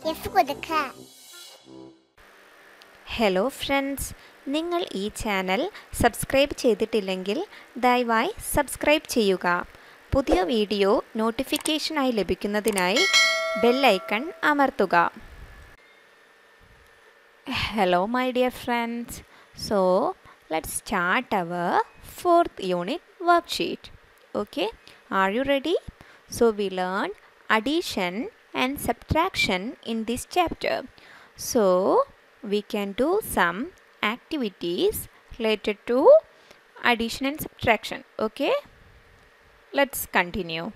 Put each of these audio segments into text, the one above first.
F കൊടുക്കുക hello friends നിങ്ങൾ ഈ ചാനൽ സബ്സ്ക്രൈബ് ചെയ്തിട്ടില്ലെങ്കിൽ ദയവായി സബ്സ്ക്രൈബ് ചെയ്യുക പുതിയ വീഡിയോ നോട്ടിഫിക്കേഷനായി ലഭിക്കുന്നതിനായി ബെല്ലൈക്കൺ അമർത്തുക hello my dear friends so let start our fourth unit worksheet okay are you ready so we learn addition and subtraction in this chapter. So, we can do some activities related to addition and subtraction. Okay, let's continue.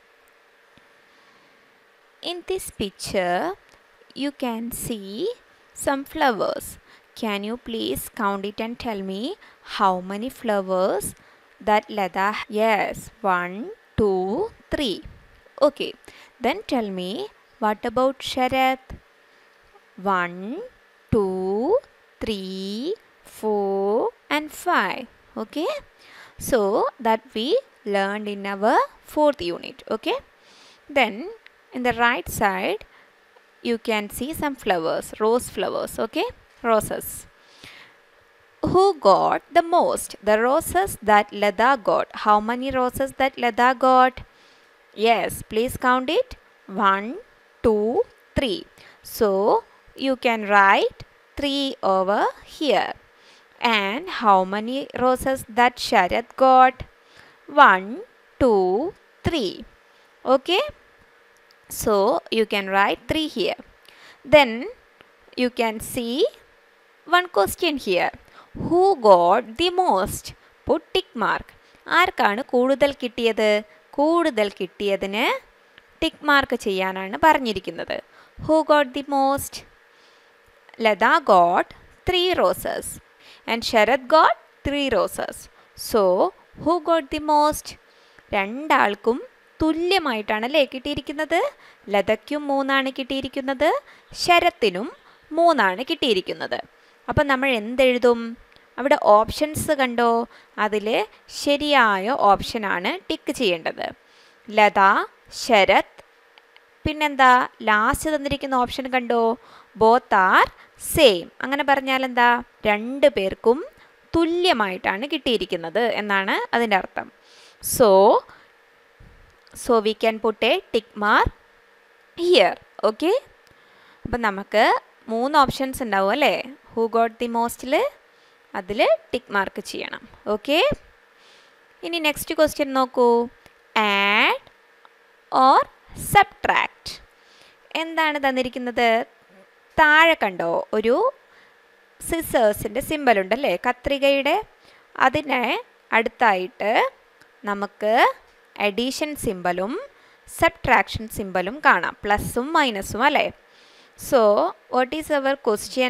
In this picture, you can see some flowers. Can you please count it and tell me how many flowers that Lada? Yes, one, two, three. Okay, then tell me what about Sharath? One, two, three, four, and five. Okay, so that we learned in our fourth unit. Okay, then in the right side, you can see some flowers, rose flowers. Okay, roses. Who got the most? The roses that Lada got. How many roses that Lada got? Yes, please count it. One, two, three. So you can write three over here. And how many roses that Sharath got? One, two, three. Okay. So you can write three here. Then you can see one question here. Who got the most? Put tick mark. ആർക്കാണ് കൂടുതൽ കിട്ടിയത് കൂടുതൽ കിട്ടിയതിന് tick mark ചെയ്യാനാണ് പറഞ്ഞിരിക്കുന്നത് who got the most Latha got three roses and Sharath got three roses so who got the most രണ്ടാൾക്കും തുല്യമായിട്ടാണ് അല്ലേ കിട്ടിയിരിക്കുന്നത് ലതയ്ക്കും മൂന്നാണ് കിട്ടിയിരിക്കുന്നത് ശരത്തിനും മൂന്നാണ് കിട്ടിയിരിക്കുന്നത് അപ്പം നമ്മൾ എന്തെഴുതും അവിടെ ഓപ്ഷൻസ് കണ്ടോ അതിൽ ശരിയായ ഓപ്ഷനാണ് ടിക്ക് ചെയ്യേണ്ടത് ലത ശരത് പിന്നെന്താ ലാസ്റ്റ് തന്നിരിക്കുന്ന ഓപ്ഷൻ കണ്ടോ ബോത്ത് ആർ സെയിം അങ്ങനെ പറഞ്ഞാൽ എന്താ രണ്ട് പേർക്കും തുല്യമായിട്ടാണ് കിട്ടിയിരിക്കുന്നത് എന്നാണ് അതിൻ്റെ അർത്ഥം so so we can put a tick mark here okay അപ്പം നമുക്ക് മൂന്ന് ഓപ്ഷൻസ് ഉണ്ടാവും അല്ലേ ഹൂ ഗോട്ട് ദി മോസ്റ്റിൽ അതിൽ ടിക്ക് മാർക്ക് ചെയ്യണം ഓക്കെ ഇനി നെക്സ്റ്റ് ക്വസ്റ്റ്യൻ നോക്കൂ ആഡ് ഓർ സബ്ട്രാക്ട് എന്താണ് തന്നിരിക്കുന്നത് താഴെ കണ്ടോ ഒരു സിസേഴ്സിൻ്റെ സിമ്പൽ ഉണ്ടല്ലേ കത്രികയുടെ അതിനെ അടുത്തായിട്ട് നമുക്ക് അഡീഷൻ സിമ്പലും സബ്ട്രാക്ഷൻ സിമ്പലും കാണാം പ്ലസും മൈനസും അല്ലേ so what is our question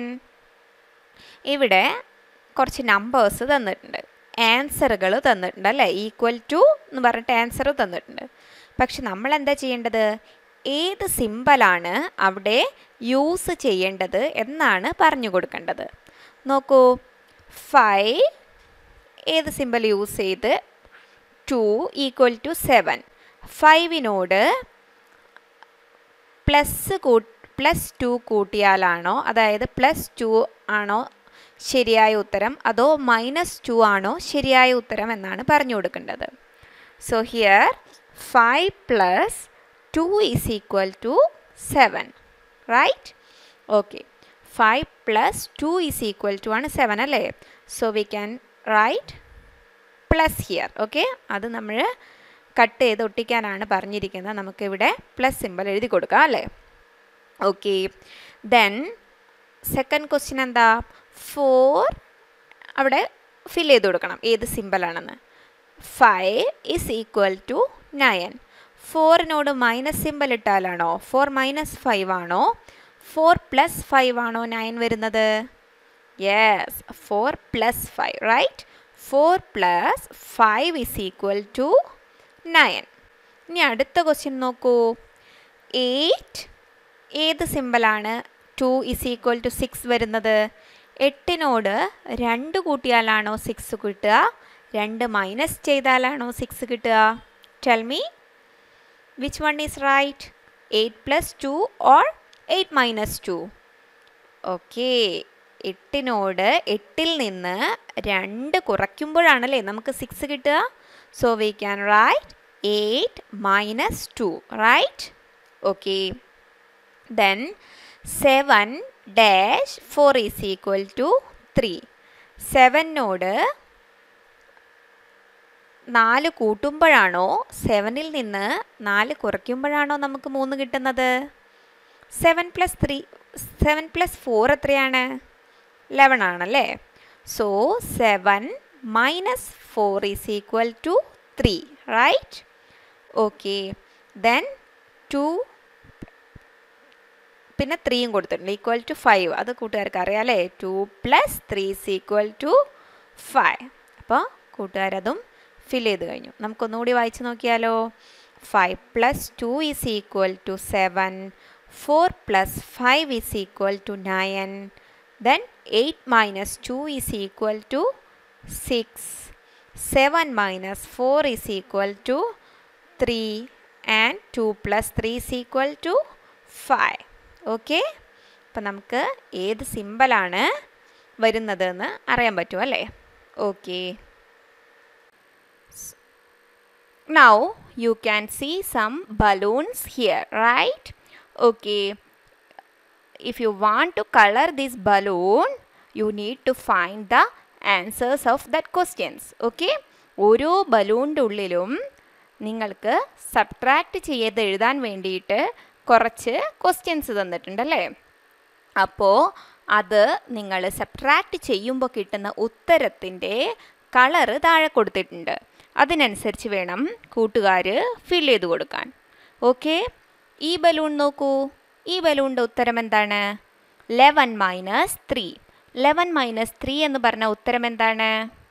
ഇവിടെ കുറച്ച് നമ്പേഴ്സ് തന്നിട്ടുണ്ട് ആൻസറുകൾ തന്നിട്ടുണ്ട് അല്ലേ ഈക്വൽ ടു എന്ന് പറഞ്ഞിട്ട് ആൻസർ തന്നിട്ടുണ്ട് പക്ഷെ നമ്മൾ എന്താ ചെയ്യേണ്ടത് ഏത് സിമ്പലാണ് അവിടെ യൂസ് ചെയ്യേണ്ടത് എന്നാണ് പറഞ്ഞു കൊടുക്കേണ്ടത് നോക്കൂ ഫൈവ് ഏത് സിമ്പൽ യൂസ് ചെയ്ത് ടു ഈക്വൽ ടു സെവൻ ഫൈവിനോട് പ്ലസ് കൂ പ്ലസ് ടു കൂട്ടിയാലാണോ അതായത് പ്ലസ് ടു ആണോ ശരിയായ ഉത്തരം അതോ മൈനസ് ടു ആണോ ശരിയായ ഉത്തരം എന്നാണ് പറഞ്ഞു കൊടുക്കേണ്ടത് so here five plus two is equal to seven right okay five plus two is equal to ആണ് സെവൻ അല്ലേ so we can write plus here okay അത് നമ്മൾ കട്ട് ചെയ്ത് ഒട്ടിക്കാനാണ് പറഞ്ഞിരിക്കുന്നത് നമുക്കിവിടെ പ്ലസ് സിമ്പൽ എഴുതി കൊടുക്കാം അല്ലേ ഓക്കെ ദെൻ സെക്കൻഡ് ക്വസ്റ്റ്യൻ എന്താ ഫോർ അവിടെ ഫിൽ ചെയ്ത് കൊടുക്കണം ഏത് സിമ്പലാണെന്ന് five is equal to nine ഫോറിനോട് മൈനസ് സിമ്പൽ ഇട്ടാലാണോ ഫോർ മൈനസ് ഫൈവ് ആണോ ഫോർ പ്ലസ് ഫൈവ് ആണോ നയൻ വരുന്നത് yes four plus five right four plus five is equal to nine ഇനി അടുത്ത ക്വസ്റ്റ്യൻ നോക്കൂ എയ്റ്റ് ഏത് സിമ്പലാണ് two is equal to six വരുന്നത് എട്ടിനോട് രണ്ട് കൂട്ടിയാലാണോ സിക്സ് കിട്ടുക രണ്ട് മൈനസ് ചെയ്താലാണോ സിക്സ് കിട്ടുക tell me which one is right eight plus two or eight minus two okay എട്ടിനോട് എട്ടിൽ നിന്ന് രണ്ട് കുറയ്ക്കുമ്പോഴാണല്ലേ നമുക്ക് സിക്സ് കിട്ടുക so we can write eight minus two right okay then seven dash four is equal to three സെവനോട് നാല് കൂട്ടുമ്പോഴാണോ സെവനിൽ നിന്ന് നാല് കുറയ്ക്കുമ്പോഴാണോ നമുക്ക് മൂന്ന് കിട്ടുന്നത് seven plus three seven plus four എത്രയാണ് ലെവൻ ആണല്ലേ so seven minus four is equal to three right okay then to പിന്നെ ത്രീയും കൊടുത്തിട്ടുണ്ട് ഈക്വൽ ടു ഫൈവ് അത് കൂട്ടുകാർക്ക് അറിയാം അല്ലേ two plus three is equal to five അപ്പോൾ കൂട്ടുകാരതും ഫിൽ ചെയ്ത് കഴിഞ്ഞു നമുക്കൊന്നുകൂടി വായിച്ച് നോക്കിയാലോ five plus two is equal to seven four plus five is equal to nine then eight minus two is equal to six seven minus four is equal to three and two plus three is equal to five okay അപ്പം നമുക്ക് ഏത് സിമ്പലാണ് വരുന്നതെന്ന് അറിയാൻ പറ്റും അല്ലേ okay now you can see some balloons here right okay if you want to color this balloon you need to find the answers of that questions okay ഓരോ ബലൂണിൻ്റെ ഉള്ളിലും നിങ്ങൾക്ക് സബ്ട്രാക്റ്റ് ചെയ്ത് എഴുതാൻ വേണ്ടിയിട്ട് കുറച്ച് ക്വസ്റ്റ്യൻസ് തന്നിട്ടുണ്ടല്ലേ അപ്പോൾ അത് നിങ്ങൾ സബ്ട്രാക്റ്റ് ചെയ്യുമ്പോൾ കിട്ടുന്ന ഉത്തരത്തിൻ്റെ കളറ് താഴെ കൊടുത്തിട്ടുണ്ട് അതിനനുസരിച്ച് വേണം കൂട്ടുകാർ ഫിൽ ചെയ്ത് കൊടുക്കാൻ ഓക്കെ ഈ ബലൂൺ നോക്കൂ ഈ ബലൂണിൻ്റെ ഉത്തരം എന്താണ് eleven minus three eleven minus three എന്ന് പറഞ്ഞ ഉത്തരം എന്താണ്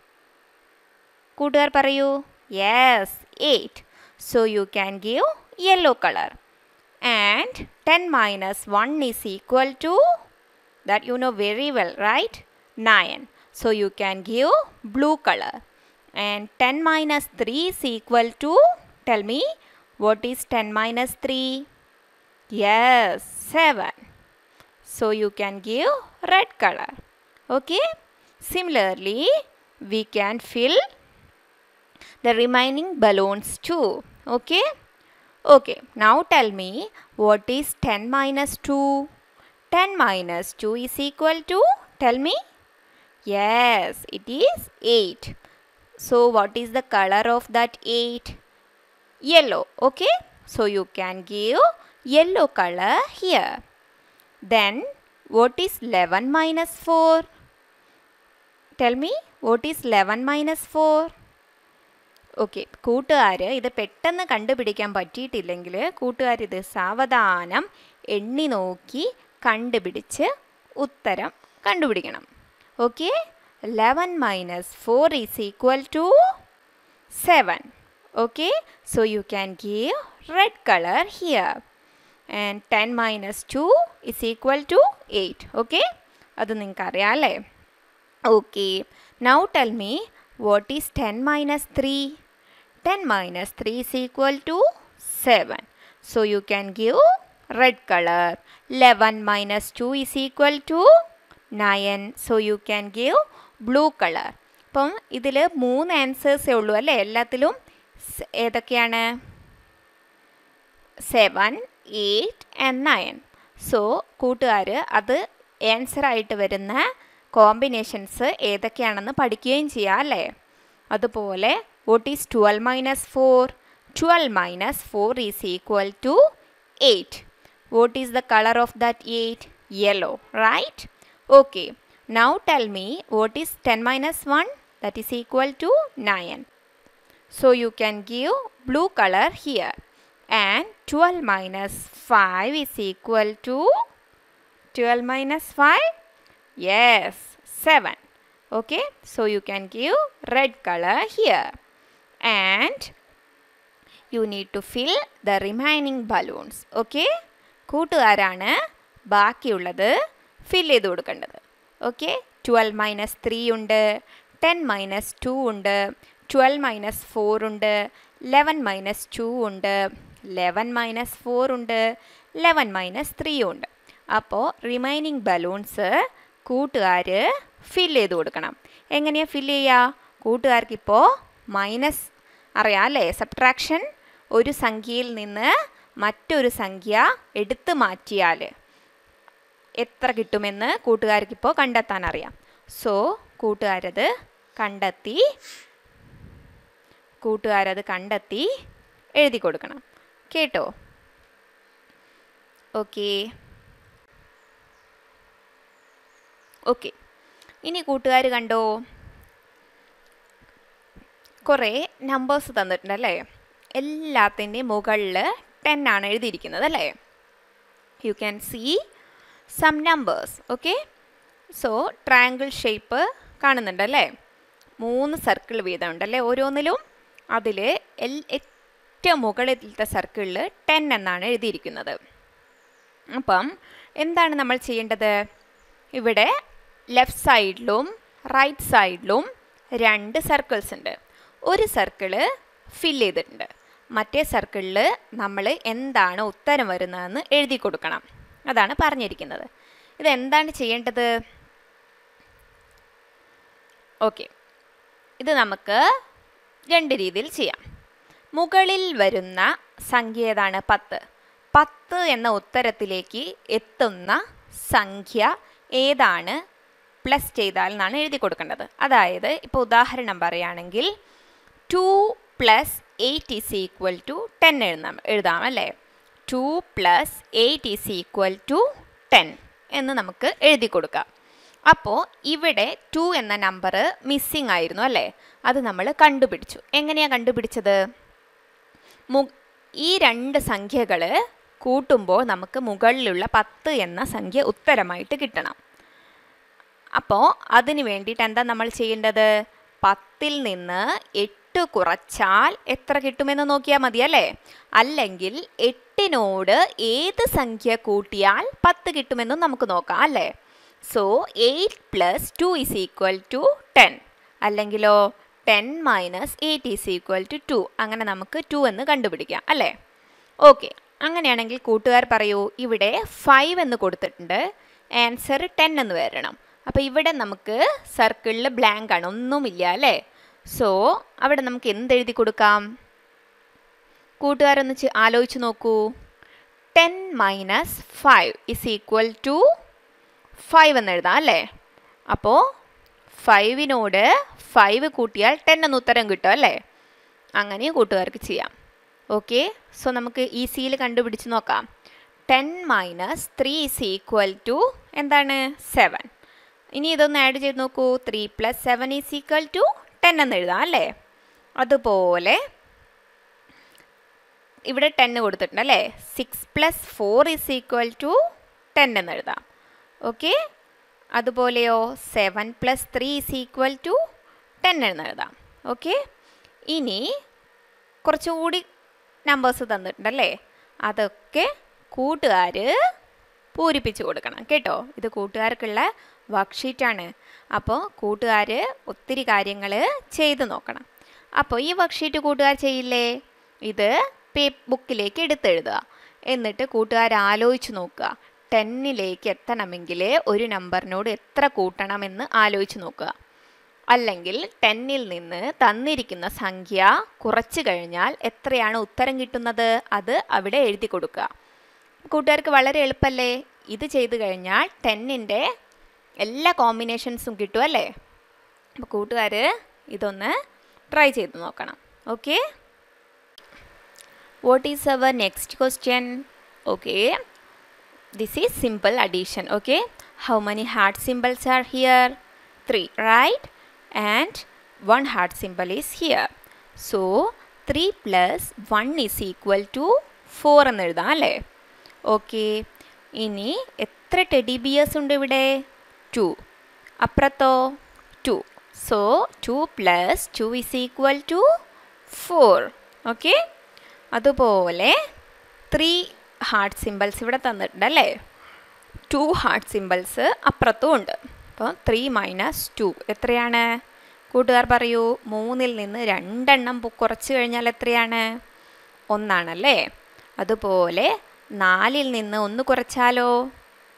കൂട്ടുകാർ പറയൂ yes eight so you can give yellow colour and ten minus one is equal to that you know very well right nine so you can give blue colour and 10 minus 3 is equal to tell me what is 10 minus 3 yes 7 so you can give red color okay similarly we can fill the remaining balloons too okay okay now tell me what is 10 minus 2 10 minus 2 is equal to tell me yes it is 8 so what is the color of that 8? Yellow. Okay. So you can give yellow color here. Then what is 11 minus 4? Tell me what is 11 minus 4? Okay കൂട്ടുകാർ ഇത് പെട്ടെന്ന് കണ്ടുപിടിക്കാൻ പറ്റിയിട്ടില്ലെങ്കിൽ കൂട്ടുകാർ ഇത് സാവധാനം എണ്ണി നോക്കി കണ്ടുപിടിച്ച് ഉത്തരം കണ്ടുപിടിക്കണം okay 11 minus 4 is equal to 7 okay so you can give red color here and 10 minus 2 is equal to 8 okay അത് നിങ്ങൾക്ക് അറിയാം അല്ലേ okay now tell me what is ten minus three ten minus three is equal to seven so you can give red colour eleven minus two is equal to nine so you can give blue colour അപ്പം ഇതിൽ മൂന്ന് ആൻസേഴ്സേ ഉള്ളൂ അല്ലേ എല്ലാത്തിലും ഏതൊക്കെയാണ് seven eight and nine so കൂട്ടുകാർ അത് ആൻസറായിട്ട് വരുന്ന കോമ്പിനേഷൻസ് ഏതൊക്കെയാണെന്ന് പഠിക്കുകയും ചെയ്യാം അല്ലേ അതുപോലെ what is twelve minus four twelve minus four is equal to eight what is the colour of that eight yellow right okay Now tell me what is 10 minus 1 that is equal to 9. So you can give blue color here and 12 minus 5 is equal to 12 minus 5 yes 7 okay so you can give red color here and you need to fill the remaining balloons okay കൂട്ടുകാരാണ് ബാക്കിയുള്ളത് fill ചെയ്ത് കൊടുക്കേണ്ടത് okay twelve minus three ഉണ്ട് ten minus two ഉണ്ട് twelve minus four ഉണ്ട് eleven minus two ഉണ്ട് eleven minus four ഉണ്ട് eleven minus three ഉണ്ട് അപ്പോൾ റിമൈനിങ് ബലൂൺസ് കൂട്ടുകാർ ഫില്ല് ചെയ്ത് കൊടുക്കണം എങ്ങനെയാണ് ഫില്ല് ചെയ്യുക കൂട്ടുകാർക്ക് ഇപ്പോൾ മൈനസ് അറിയാം അല്ലേ സബ്ട്രാക്ഷൻ ഒരു സംഖ്യയിൽ നിന്ന് മറ്റൊരു സംഖ്യ എടുത്തു മാറ്റിയാൽ എത്ര കിട്ടുമെന്ന് കൂട്ടുകാർക്ക് ഇപ്പോൾ കണ്ടെത്താൻ അറിയാം സോ കൂട്ടുകാരത് കണ്ടെത്തി കൂട്ടുകാരത് കണ്ടെത്തി എഴുതി കൊടുക്കണം കേട്ടോ ഓക്കേ ഓക്കെ ഇനി കൂട്ടുകാർ കണ്ടോ കുറേ നമ്പേഴ്സ് തന്നിട്ടുണ്ട് അല്ലേ എല്ലാത്തിൻ്റെയും മുകളിൽ ടെൻ ആണ് എഴുതിയിരിക്കുന്നത് അല്ലേ you can see some numbers okay so triangle shape കാണുന്നുണ്ടല്ലേ മൂന്ന് സർക്കിൾ വീതം ഉണ്ടല്ലേ ഓരോന്നിലും അതിൽ എൽ ഏറ്റവും മുകളിലത്തെ സർക്കിളിൽ ടെൻ എന്നാണ് എഴുതിയിരിക്കുന്നത് അപ്പം എന്താണ് നമ്മൾ ചെയ്യേണ്ടത് ഇവിടെ ലെഫ്റ്റ് സൈഡിലും റൈറ്റ് സൈഡിലും രണ്ട് സർക്കിൾസ് ഉണ്ട് ഒരു സർക്കിള് ഫില്ല് ചെയ്തിട്ടുണ്ട് മറ്റേ സർക്കിളിൽ നമ്മൾ എന്താണ് ഉത്തരം വരുന്നതെന്ന് എഴുതി കൊടുക്കണം അതാണ് പറഞ്ഞിരിക്കുന്നത് ഇത് എന്താണ് ചെയ്യേണ്ടത് ഓക്കെ ഇത് നമുക്ക് രണ്ട് രീതിയിൽ ചെയ്യാം മുകളിൽ വരുന്ന സംഖ്യ ഏതാണ് പത്ത് പത്ത് എന്ന ഉത്തരത്തിലേക്ക് എത്തുന്ന സംഖ്യ ഏതാണ് പ്ലസ് ചെയ്താൽ എന്നാണ് എഴുതി കൊടുക്കേണ്ടത് അതായത് ഇപ്പോൾ ഉദാഹരണം പറയുകയാണെങ്കിൽ two plus eight is equal to ten എഴുതാം എഴുതാം അല്ലേ two plus eight is equal to ten എന്ന് നമുക്ക് എഴുതി കൊടുക്കാം അപ്പോൾ ഇവിടെ ടു എന്ന നമ്പർ മിസ്സിംഗ് ആയിരുന്നു അല്ലേ അത് നമ്മൾ കണ്ടുപിടിച്ചു എങ്ങനെയാണ് കണ്ടുപിടിച്ചത് മു ഈ രണ്ട് സംഖ്യകൾ കൂട്ടുമ്പോൾ നമുക്ക് മുകളിലുള്ള പത്ത് എന്ന സംഖ്യ ഉത്തരമായിട്ട് കിട്ടണം അപ്പോൾ അതിന് വേണ്ടിയിട്ട് എന്താ നമ്മൾ ചെയ്യേണ്ടത് പത്തിൽ നിന്ന് എട്ട് കുറച്ചാൽ എത്ര കിട്ടുമെന്ന് നോക്കിയാൽ മതി അല്ലേ അല്ലെങ്കിൽ എട്ടിനോട് ഏത് സംഖ്യ കൂട്ടിയാൽ പത്ത് കിട്ടുമെന്നും നമുക്ക് നോക്കാം അല്ലേ so eight plus two is equal to ten അല്ലെങ്കിലോ ten minus eight is equal to two അങ്ങനെ നമുക്ക് ടു എന്ന് കണ്ടുപിടിക്കാം അല്ലേ ഓക്കെ അങ്ങനെയാണെങ്കിൽ കൂട്ടുകാർ പറയൂ ഇവിടെ ഫൈവ് എന്ന് കൊടുത്തിട്ടുണ്ട് ആൻസർ ടെൻ എന്ന് വരണം അപ്പോൾ ഇവിടെ നമുക്ക് സർക്കിളിൽ ബ്ലാങ്ക് ആണ് ഒന്നുമില്ല അല്ലേ സോ അവിടെ നമുക്ക് എന്തെഴുതി കൊടുക്കാം കൂട്ടുകാരൊന്ന് ചെ- ആലോചിച്ച് നോക്കൂ ten minus five is equal to five എന്ന് എഴുതാം അല്ലേ അപ്പോൾ ഫൈവിനോട് ഫൈവ് കൂട്ടിയാൽ ടെൻ എന്ന് ഉത്തരം കിട്ടും അല്ലേ അങ്ങനെ കൂട്ടുകാർക്ക് ചെയ്യാം ഓക്കെ സോ നമുക്ക് ഈസിയിൽ കണ്ടുപിടിച്ച് നോക്കാം ten minus three is equal to എന്താണ് സെവൻ ഇനി ഇതൊന്ന് ആഡ് ചെയ്ത് നോക്കൂ three plus seven is equal to ten എന്ന് എഴുതാം അല്ലേ അതുപോലെ ഇവിടെ ടെന്ന് കൊടുത്തിട്ടുണ്ട് അല്ലേ six plus four is equal to ten എന്ന് എഴുതാം ഓക്കെ അതുപോലെയോ seven plus three is equal to ten എന്ന് എഴുതാം ഓക്കെ ഇനി കുറച്ചും കൂടി നമ്പേഴ്സ് തന്നിട്ടുണ്ടല്ലേ അതൊക്കെ കൂട്ടുകാർ പൂരിപ്പിച്ച് കൊടുക്കണം കേട്ടോ ഇത് കൂട്ടുകാർക്കുള്ള വർക്ക്ഷീറ്റാണ് അപ്പോൾ കൂട്ടുകാർ ഒത്തിരി കാര്യങ്ങൾ ചെയ്ത് നോക്കണം അപ്പോൾ ഈ വർക്ക്ഷീറ്റ് കൂട്ടുകാർ ചെയ്യില്ലേ ഇത് പേ ബുക്കിലേക്ക് എടുത്തെഴുതുക എന്നിട്ട് കൂട്ടുകാർ ആലോചിച്ച് നോക്കുക ടെന്നിലേക്ക് എത്തണമെങ്കിൽ ഒരു നമ്പറിനോട് എത്ര കൂട്ടണമെന്ന് ആലോചിച്ച് നോക്കുക അല്ലെങ്കിൽ ടെന്നിൽ നിന്ന് തന്നിരിക്കുന്ന സംഖ്യ കുറച്ച് കഴിഞ്ഞാൽ എത്രയാണ് ഉത്തരം കിട്ടുന്നത് അത് അവിടെ എഴുതി കൊടുക്കുക കൂട്ടുകാർക്ക് വളരെ എളുപ്പമല്ലേ ഇത് ചെയ്തു കഴിഞ്ഞാൽ ടെന്നിൻ്റെ എല്ലാ കോമ്പിനേഷൻസും കിട്ടും അല്ലേ അപ്പോൾ കൂട്ടുകാർ ഇതൊന്ന് ട്രൈ ചെയ്ത് നോക്കണം okay what is our next question okay this is simple addition okay how many heart symbols are here three right and one heart symbol is here so 3 plus 1 is equal to 4 എന്ന് എഴുതാം അല്ലേ okay ഇനി എത്ര teddy bears ഉണ്ട് ഇവിടെ two അപ്പുറത്തോ two so two plus two is equal to four okay അതുപോലെ three heart symbols ഇവിടെ തന്നിട്ടുണ്ട് അല്ലേ ടു ഹാർട്ട് സിമ്പിൾസ് അപ്പുറത്തും ഉണ്ട് അപ്പോൾ ത്രീ മൈനസ് ടു എത്രയാണ് കൂട്ടുകാർ പറയൂ മൂന്നിൽ നിന്ന് രണ്ടെണ്ണം പു- കുറച്ച് കഴിഞ്ഞാൽ എത്രയാണ് ഒന്നാണല്ലേ അതുപോലെ നാലിൽ നിന്ന് ഒന്ന് കുറച്ചാലോ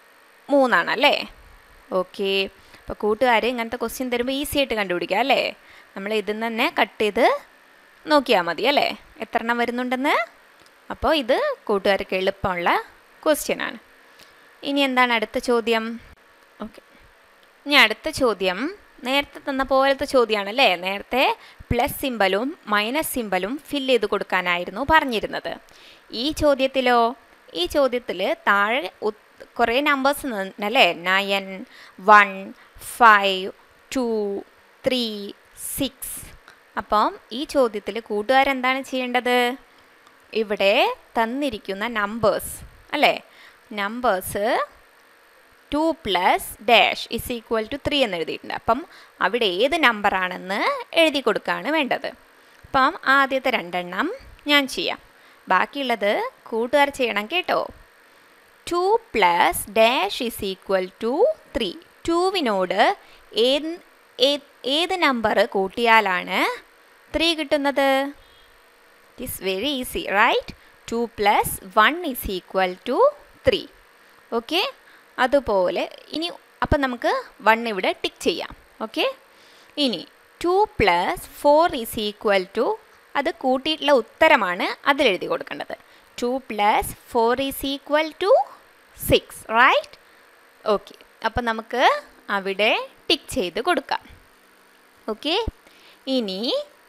മൂന്നാണല്ലേ ഓക്കെ അപ്പോൾ കൂട്ടുകാർ ഇങ്ങനത്തെ ക്വസ്റ്റ്യൻ തരുമ്പോൾ ഈസി ആയിട്ട് കണ്ടുപിടിക്കാം അല്ലേ നമ്മൾ ഇതിൽ നിന്ന് തന്നെ കട്ട് ചെയ്ത് നോക്കിയാൽ മതി അല്ലേ എത്ര എണ്ണം വരുന്നുണ്ടെന്ന് അപ്പോൾ ഇത് കൂട്ടുകാർക്ക് എളുപ്പമുള്ള ക്വസ്റ്റ്യൻ ആണ് ഇനി എന്താണ് അടുത്ത ചോദ്യം ഓക്കെ ഇനി അടുത്ത ചോദ്യം നേരത്തെ തന്ന പോലത്തെ ചോദ്യമാണ് അല്ലേ നേരത്തെ പ്ലസ് സിമ്പലും മൈനസ് സിമ്പലും ഫില്ല് ചെയ്ത് കൊടുക്കാനായിരുന്നു പറഞ്ഞിരുന്നത് ഈ ചോദ്യത്തിലോ ഈ ചോദ്യത്തിൽ താഴെ കുറേ നമ്പേഴ്സ് അല്ലേ nine one five two three six അപ്പം ഈ ചോദ്യത്തിൽ കൂട്ടുകാരെന്താണ് ചെയ്യേണ്ടത് ഇവിടെ തന്നിരിക്കുന്ന നമ്പേഴ്സ് അല്ലേ numbers two plus dash is equal to three എന്ന് എഴുതിയിട്ടുണ്ട് അപ്പം അവിടെ ഏത് നമ്പറാണെന്ന് എഴുതി കൊടുക്കുകയാണ് വേണ്ടത് അപ്പം ആദ്യത്തെ രണ്ടെണ്ണം ഞാൻ ചെയ്യാം ബാക്കിയുള്ളത് കൂട്ടുകാർ ചെയ്യണം കേട്ടോ two plus dash is equal to three ടുവിനോട് ഏത് ഏത് നമ്പർ കൂട്ടിയാലാണ് ത്രീ കിട്ടുന്നത് it is very easy right two plus one is equal to three okay അതുപോലെ ഇനി അപ്പം നമുക്ക് വൺ ഇവിടെ ടിക്ക് ചെയ്യാം ഓക്കെ ഇനി two plus four is equal to അത് കൂട്ടിയിട്ടുള്ള ഉത്തരമാണ് അതിലെഴുതി കൊടുക്കേണ്ടത് two plus four is equal to six right okay അപ്പം നമുക്ക് അവിടെ ടിക്ക് ചെയ്ത് കൊടുക്കാം ഓക്കെ ഇനി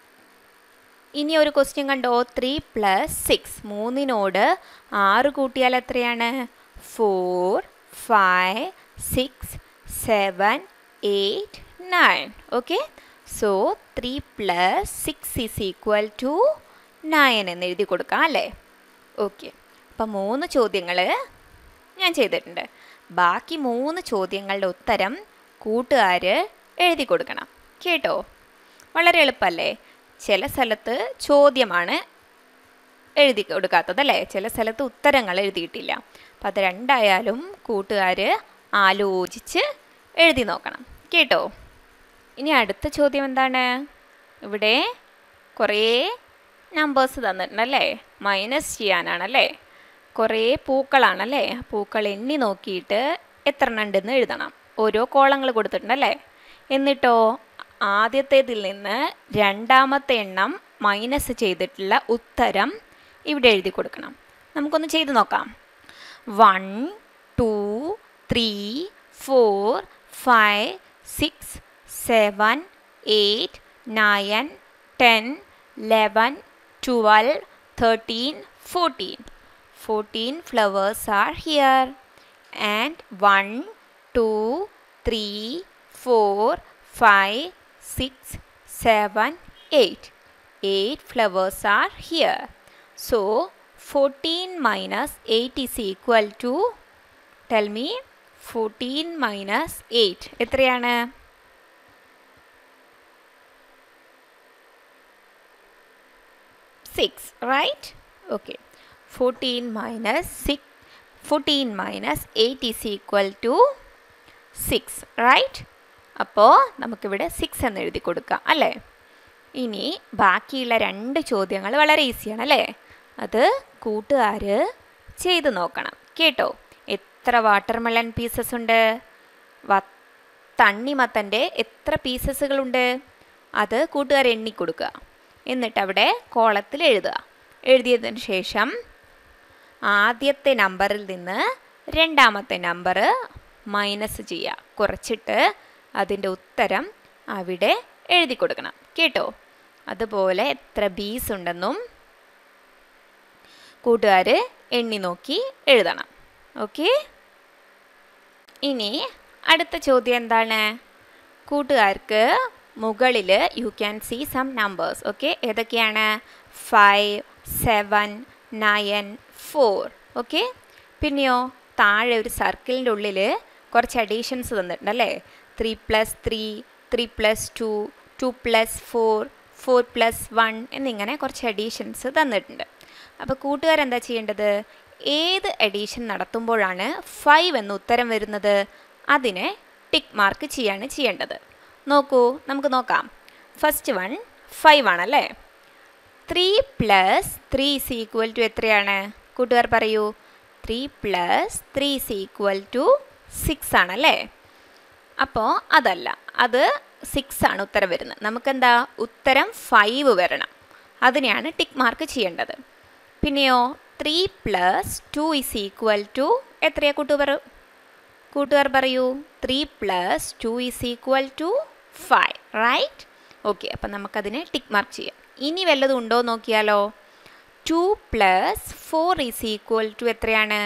ഇനി ഒരു ക്വസ്റ്റ്യൻ കണ്ടോ ത്രീ പ്ലസ് സിക്സ് മൂന്നിനോട് ആറ് കൂട്ടിയാൽ എത്രയാണ് four five six seven eight nine okay so three plus six is equal to nine എന്ന് എഴുതി കൊടുക്കാം അല്ലേ ഓക്കെ അപ്പം മൂന്ന് ചോദ്യങ്ങൾ ഞാൻ ചെയ്തിട്ടുണ്ട് ബാക്കി മൂന്ന് ചോദ്യങ്ങളുടെ ഉത്തരം കൂട്ടുകാർ എഴുതി കൊടുക്കണം കേട്ടോ വളരെ എളുപ്പമല്ലേ ചില സ്ഥലത്ത് ചോദ്യമാണ് എഴുതി കൊടുക്കാത്തത് അല്ലേ ചില സ്ഥലത്ത് ഉത്തരങ്ങൾ എഴുതിയിട്ടില്ല അപ്പം അത് രണ്ടായാലും കൂട്ടുകാർ ആലോചിച്ച് എഴുതി നോക്കണം കേട്ടോ ഇനി അടുത്ത ചോദ്യം എന്താണ് ഇവിടെ കുറേ നമ്പേഴ്സ് തന്നിട്ടുണ്ടല്ലേ മൈനസ് ചെയ്യാനാണല്ലേ കുറേ പൂക്കളാണല്ലേ പൂക്കൾ എണ്ണി നോക്കിയിട്ട് എത്ര എണ്ണം ഉണ്ടെന്ന് എഴുതണം ഓരോ കോളങ്ങൾ കൊടുത്തിട്ടുണ്ടല്ലേ എന്നിട്ടോ ആദ്യത്തേതിൽ നിന്ന് രണ്ടാമത്തെ എണ്ണം മൈനസ് ചെയ്തിട്ടുള്ള ഉത്തരം ഇവിടെ എഴുതി കൊടുക്കണം നമുക്കൊന്ന് ചെയ്ത് നോക്കാം one two three four five six seven eight nine ten eleven twelve thirteen fourteen fourteen flowers are here and one two three four five six seven eight eight flowers are here so fourteen minus eight is equal to tell me fourteen minus eight എത്രയാണ് six right okay fourteen minus six fourteen minus eight is equal to six right അപ്പോൾ നമുക്കിവിടെ six എന്ന് എഴുതി കൊടുക്കാം അല്ലേ ഇനി ബാക്കിയുള്ള രണ്ട് ചോദ്യങ്ങൾ വളരെ ഈസിയാണ് അല്ലേ അത് കൂട്ടുകാർ ചെയ്ത് നോക്കണം കേട്ടോ എത്ര വാട്ടർമെലൺ പീസസ് ഉണ്ട് വ തണ്ണിമത്തൻ്റെ എത്ര പീസസുകളുണ്ട് അത് കൂട്ടുകാർ എണ്ണി കൊടുക്കുക എന്നിട്ട് അവിടെ കോളത്തിൽ എഴുതുക എഴുതിയതിന് ശേഷം ആദ്യത്തെ നമ്പറിൽ നിന്ന് രണ്ടാമത്തെ നമ്പർ മൈനസ് ചെയ്യുക കുറച്ചിട്ട് അതിൻ്റെ ഉത്തരം അവിടെ എഴുതി കൊടുക്കണം കേട്ടോ അതുപോലെ എത്ര ബീസ് ഉണ്ടെന്നും കൂട്ടുകാർ എണ്ണി നോക്കി എഴുതണം ഓക്കെ ഇനി അടുത്ത ചോദ്യം എന്താണ് കൂട്ടുകാർക്ക് മുകളിൽ you can see some numbers okay ഏതൊക്കെയാണ് five seven nine four okay പിന്നെയോ താഴെ ഒരു സർക്കിളിൻ്റെ ഉള്ളിൽ കുറച്ച് അഡീഷൻസ് തന്നിട്ടുണ്ട് അല്ലേ three plus three three plus two two plus four four plus one എന്നിങ്ങനെ കുറച്ച് അഡീഷൻസ് തന്നിട്ടുണ്ട് അപ്പോൾ കൂട്ടുകാരെന്താ ചെയ്യേണ്ടത് ഏത് അഡീഷൻ നടത്തുമ്പോഴാണ് ഫൈവ് എന്ന് ഉത്തരം വരുന്നത് അതിനെ ടിക്ക് മാർക്ക് ചെയ്യാണ് ചെയ്യേണ്ടത് നോക്കൂ നമുക്ക് നോക്കാം ഫസ്റ്റ് വൺ ഫൈവ് ആണല്ലേ three plus three is equal to എത്രയാണ് കൂട്ടുകാർ പറയൂ three plus three is equal to six ആണല്ലേ അപ്പോൾ അതല്ല അത് സിക്സ് ആണ് ഉത്തരം വരുന്നത് നമുക്കെന്താ ഉത്തരം ഫൈവ് വരണം അതിനെയാണ് ടിക്ക് മാർക്ക് ചെയ്യേണ്ടത് പിന്നെയോ three plus two is equal to എത്രയാ കൂട്ടുകാർ കൂട്ടുകാർ പറയൂ three plus two is equal to five right okay അപ്പം നമുക്കതിന് ടിക്ക് മാർക്ക് ചെയ്യാം ഇനി വല്ലതും ഉണ്ടോ നോക്കിയാലോ two plus four is equal to എത്രയാണ്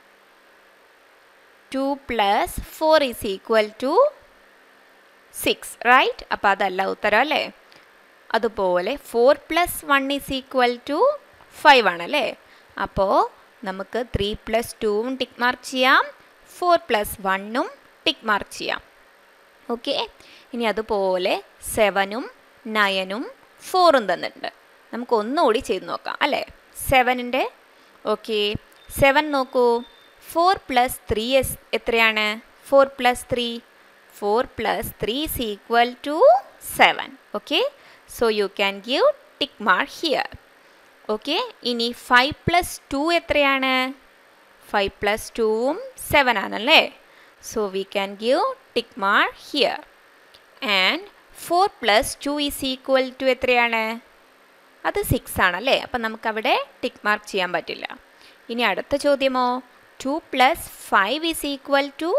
two plus four is equal to six right അപ്പോൾ അതല്ല ഉത്തരം അല്ലേ അതുപോലെ four plus one is equal to five ആണല്ലേ അപ്പോൾ നമുക്ക് ത്രീ പ്ലസ് ടുവും ടിക്ക് മാർക്ക് ചെയ്യാം ഫോർ പ്ലസ് വണ്ണും ടിക്ക് മാർക്ക് ചെയ്യാം ഓക്കെ ഇനി അതുപോലെ സെവനും നയനും ഫോറും തന്നിട്ടുണ്ട് നമുക്ക് ഒന്നുകൂടി ചെയ്ത് നോക്കാം അല്ലേ സെവനിൻ്റെ ഓക്കെ സെവൻ നോക്കൂ ഫോർ പ്ലസ് ത്രീ എസ് എത്രയാണ് four plus three four plus three is equal to seven okay so you can give tick mark here okay ഇനി ഫൈവ് പ്ലസ് ടു എത്രയാണ് ഫൈവ് പ്ലസ് ടുവും സെവൻ ആണല്ലേ so we can give tick mark here and four plus two is equal to എത്രയാണ് അത് six ആണല്ലേ അപ്പം നമുക്കവിടെ tick mark ചെയ്യാൻ പറ്റില്ല ഇനി അടുത്ത ചോദ്യമോ two plus five is equal to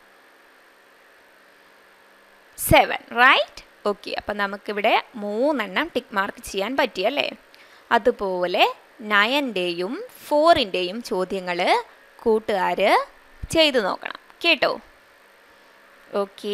seven right okay അപ്പം നമുക്കിവിടെ മൂന്നെണ്ണം ടിക്ക് മാർക്ക് ചെയ്യാൻ പറ്റിയല്ലേ അതുപോലെ നയൻ്റെയും ഫോറിൻ്റെയും ചോദ്യങ്ങൾ കൂട്ടുകാർ ചെയ്തു നോക്കണം കേട്ടോ ഓക്കെ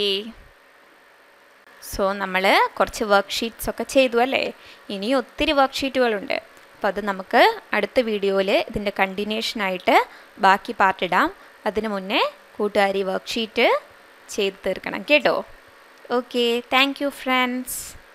സോ നമ്മൾ കുറച്ച് വർക്ക്ഷീറ്റ്സ് ഒക്കെ ചെയ്തു അല്ലേ ഇനി ഒത്തിരി വർക്ക്ഷീറ്റുകളുണ്ട് അപ്പോൾ അത് നമുക്ക് അടുത്ത വീഡിയോയിൽ ഇതിൻ്റെ കണ്ടിന്യൂഷനായിട്ട് ബാക്കി പാർട്ട് ഇടാം അതിനു മുന്നേ കൂട്ടുകാരി വർക്ക്ഷീറ്റ് ചെയ്ത് തീർക്കണം കേട്ടോ ഓക്കെ താങ്ക് യു ഫ്രണ്ട്സ്